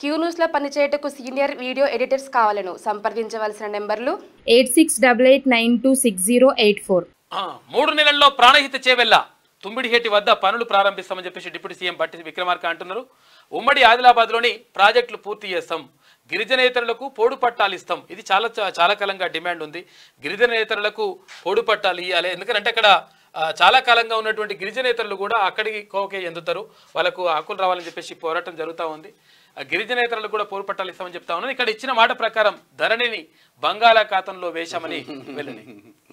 Queue న్యూస్లో పనిచేయటకు senior video editors కావాలను సంప్రదించవలసిన నెంబర్లు eight six double eight nine two six zero eight four ఆ, మూడు నెలల్లో ప్రాణహిత చేవెళ్ళ తుమ్మిడిహేటి వద్ద పనులు ప్రారంభిస్తామని చెప్పేసి డిప్యూటీ సీఎం బట్టి విక్రమార్క అంటున్నారు ఉమ్మడి ఆదిలాబాద్లోని ప్రాజెక్టులు పూర్తి చేస్తాం గిరిజనేతరులకు పోడు పట్టాలు ఇస్తాం ఇది చాలా చా- చాలా కాలంగా డిమాండ్ ఉంది గిరిజనేతరులకు పోడు పట్టాలు ఇవ్వాలి ఎందుకంటే అక్కడ ఆ, చాలా కాలంగా ఉన్నటువంటి గిరిజనేతరులు కూడా అక్కడికి కోకే ఎందుతారు వాళ్ళకు హక్కులు రావాలని చెప్పేసి పోరాటం జరుగుతూ ఉంది ఆ గిరిజనేతరులకు కూడా పోరు పట్టాలు ఇస్తామని చెప్తా ఉన్నాను ఇక్కడ ఇచ్చిన మాట ప్రకారం ధరణిని బంగాళాఖాతంలో వేశామని వెళ్ళినాయి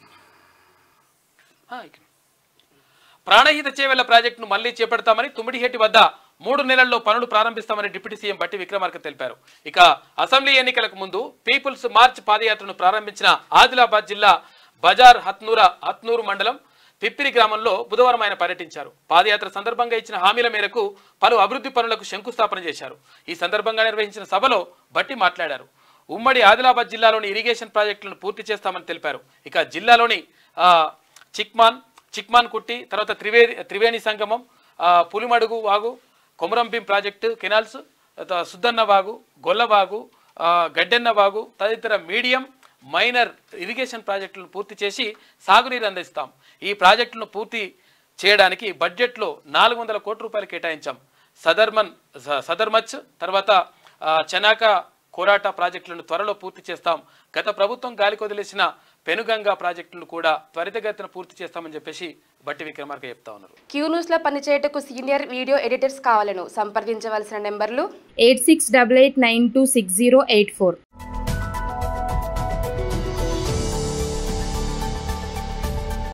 ఆ, ఇక్కడ. ప్రాణహిత చేవెళ్ల ప్రాజెక్టును మళ్లీ చేపడతామని తుమ్మిడిహేటి వద్ద మూడు నెలల్లో పనులు ప్రారంభిస్తామని డిప్యూటీ సీఎం బట్టి విక్రమార్క తెలిపారు ఇక అసెంబ్లీ ఎన్నికలకు ముందు పీపుల్స్ మార్చ్ పాదయాత్రను ప్రారంభించిన ఆదిలాబాద్ జిల్లా బజార్ హత్నూర హత్నూరు మండలం పిప్పిరి గ్రామంలో బుధవారం ఆయన పర్యటించారు పాదయాత్ర సందర్భంగా ఇచ్చిన హామీల మేరకు పలు అభివృద్ధి పనులకు శంకుస్థాపన చేశారు ఈ సందర్భంగా నిర్వహించిన సభలో బట్టి మాట్లాడారు ఉమ్మడి ఆదిలాబాద్ జిల్లాలోని ఇరిగేషన్ ప్రాజెక్టులను పూర్తి చేస్తామని తెలిపారు ఇక జిల్లాలోని ఆ, చిక్మాన్ చిక్మాన్ కుట్టి తర్వాత త్రివేణి త్రివేణి సంగమం ఆ, పులిమడుగు వాగు కొమరంభీం ప్రాజెక్టు కెనాల్స్ తర్వాత సుద్దన్న వాగు గొల్లవాగు ఆ, గడ్డెన్న వాగు తదితర మీడియం మైనర్ ఇరిగేషన్ ప్రాజెక్టులను పూర్తి చేసి సాగునీరు అందిస్తాం ఈ ప్రాజెక్టులను పూర్తి చేయడానికి బడ్జెట్లో నాలుగు వందల కోట్ల రూపాయలు కేటాయించాం సదర్మన్ స- సదర్మచ్ తర్వాత ఆ, చెనాక కోరాట ప్రాజెక్టులను త్వరలో పూర్తి చేస్తాం గత ప్రభుత్వం గాలికి వదిలేసిన పెనుగంగా ప్రాజెక్టులను కూడా త్వరితగతిన పూర్తి చేస్తామని చెప్పేసి బట్టి విక్రమార్క చెప్తా ఉన్నారు క్యూ న్యూస్లో పనిచేయటకు సీనియర్ వీడియో ఎడిటర్స్ కావాలను సంప్రదించవలసిన నెంబర్లు eight six double eight nine two six zero eight four